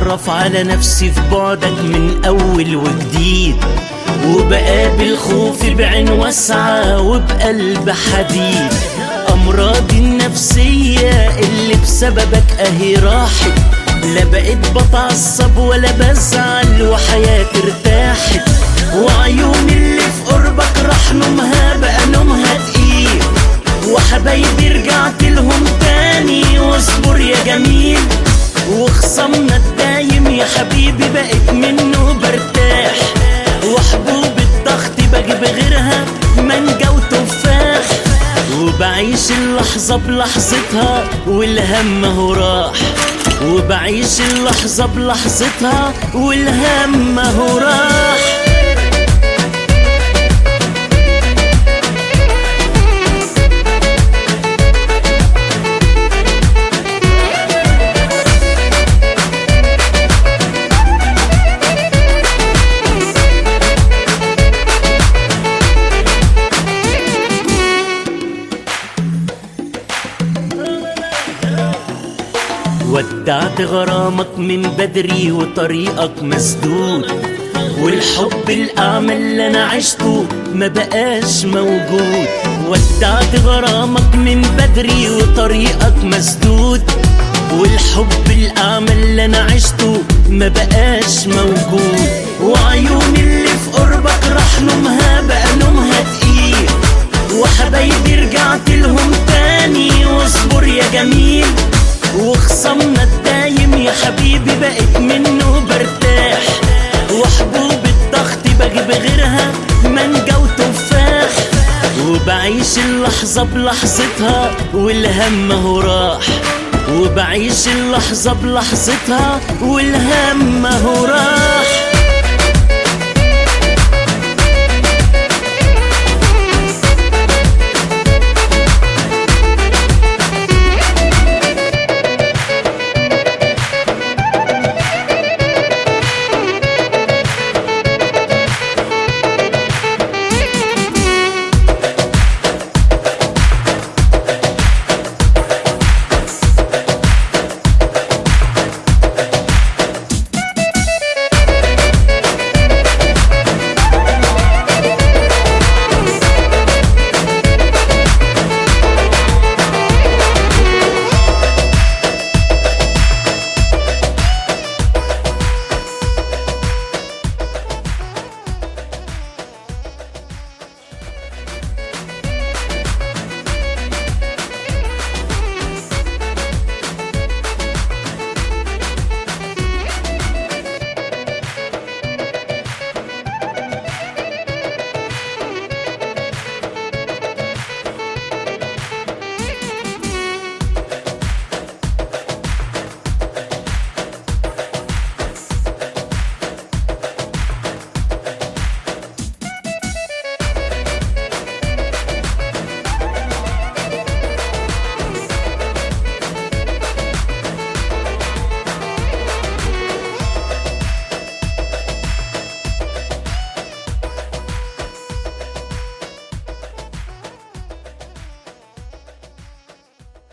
بتعرف على نفسي في بعدك من أول وجديد وبقابل خوفي بعين واسعة وبقلب حديد أمراضي النفسية اللي بسببك أهي راحت لا بقيت بتعصب ولا بزعل وحياتي ارتاحت وعيوني اللي في قربك راح نومها بقى نومها تقيل وحبايبي رجعت لهم تاني واصبر يا جميل وخصمنا الدايم يا حبيبي بقيت منه برتاح وحبوب الضغط بجيب غيرها مانجا وتفاح وبعيش اللحظة بلحظتها والهم هو راح وبعيش اللحظة بلحظتها والهم هو راح ودعت غرامك من بدري وطريقك مسدود والحب الأعمى اللي أنا عشته ما بقاش موجود ودعت غرامك من بدري وطريقك مسدود والحب الأعمى اللي أنا عشته ما بقاش موجود وعيوني اللي في قربك راح نومها بقى نومها تقيل وحبايبي رجعت لهم تاني واصبر يا جميل وخصمنا الدايم يا حبيبي بقيت منه برتاح وحبوب الضغط بجيب غيرها مانجا وتفاح وبعيش اللحظة بلحظتها والهم هو راح وبعيش اللحظة بلحظتها والهم هو راح